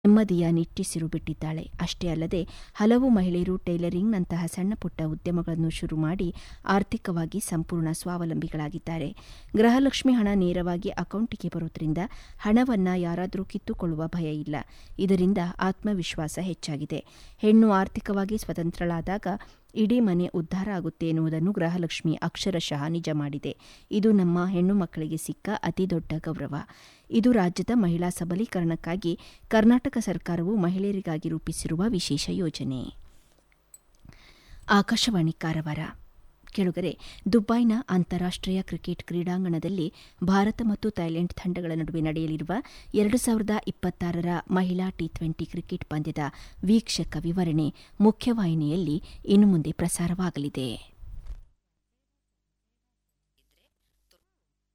ನೆಮ್ಮದಿಯ ನಿಟ್ಟಿಸಿರು ಬಿಟ್ಟಿದ್ದಾಳೆ ಅಷ್ಟೇ ಅಲ್ಲದೆ ಹಲವು ಮಹಿಳೆಯರು ಟೈಲರಿಂಗ್ನಂತಹ ಸಣ್ಣಪುಟ್ಟ ಉದ್ಯಮಗಳನ್ನು ಶುರು ಮಾಡಿ ಆರ್ಥಿಕವಾಗಿ ಸಂಪೂರ್ಣ ಸ್ವಾವಲಂಬಿಗಳಾಗಿದ್ದಾರೆ ಗೃಹಲಕ್ಷ್ಮಿ ಹಣ ನೇರವಾಗಿ ಅಕೌಂಟಿಗೆ ಬರುವುದರಿಂದ ಹಣವನ್ನ ಯಾರಾದರೂ ಕಿತ್ತುಕೊಳ್ಳುವ ಭಯ ಇಲ್ಲ ಇದರಿಂದ ಆತ್ಮವಿಶ್ವಾಸ ಹೆಚ್ಚಾಗಿದೆ ಹೆಣ್ಣು ಆರ್ಥಿಕವಾಗಿ ಸ್ವತಂತ್ರಳಾದಾಗ ಇಡೀ ಮನೆ ಉದ್ಧಾರ ಆಗುತ್ತೆ ಎನ್ನುವುದನ್ನು ಗೃಹಲಕ್ಷ್ಮಿ ಅಕ್ಷರಶಃ ನಿಜ ಮಾಡಿದೆ ಇದು ನಮ್ಮ ಹೆಣ್ಣು ಮಕ್ಕಳಿಗೆ ಸಿಕ್ಕ ಅತಿದೊಡ್ಡ ಗೌರವ ಇದು ರಾಜ್ಯದ ಮಹಿಳಾ ಸಬಲೀಕರಣಕ್ಕಾಗಿ ಕರ್ನಾಟಕ ಸರ್ಕಾರವು ಮಹಿಳೆಯರಿಗಾಗಿ ರೂಪಿಸಿರುವ ವಿಶೇಷ ಯೋಜನೆ ಆಕಾಶವಾಣಿ ಕಾರವಾರ ಕೆಳಗರೆ ದುಬೈನ ಅಂತಾರಾಷ್ಟ್ರೀಯ ಕ್ರಿಕೆಟ್ ಕ್ರೀಡಾಂಗಣದಲ್ಲಿ ಭಾರತ ಮತ್ತು ಥೈಲ್ಯಾಂಡ್ ತಂಡಗಳ ನಡುವೆ ನಡೆಯಲಿರುವ ಎರಡು ಸಾವಿರದ ಇಪ್ಪತ್ತಾರರ ಮಹಿಳಾ ಟಿ ಟ್ವೆಂಟಿ ಕ್ರಿಕೆಟ್ ಪಂದ್ಯದ ವೀಕ್ಷಕ ವಿವರಣೆ ಮುಖ್ಯವಾಹಿನಿಯಲ್ಲಿ ಇನ್ನು ಮುಂದೆ ಪ್ರಸಾರವಾಗಲಿದೆ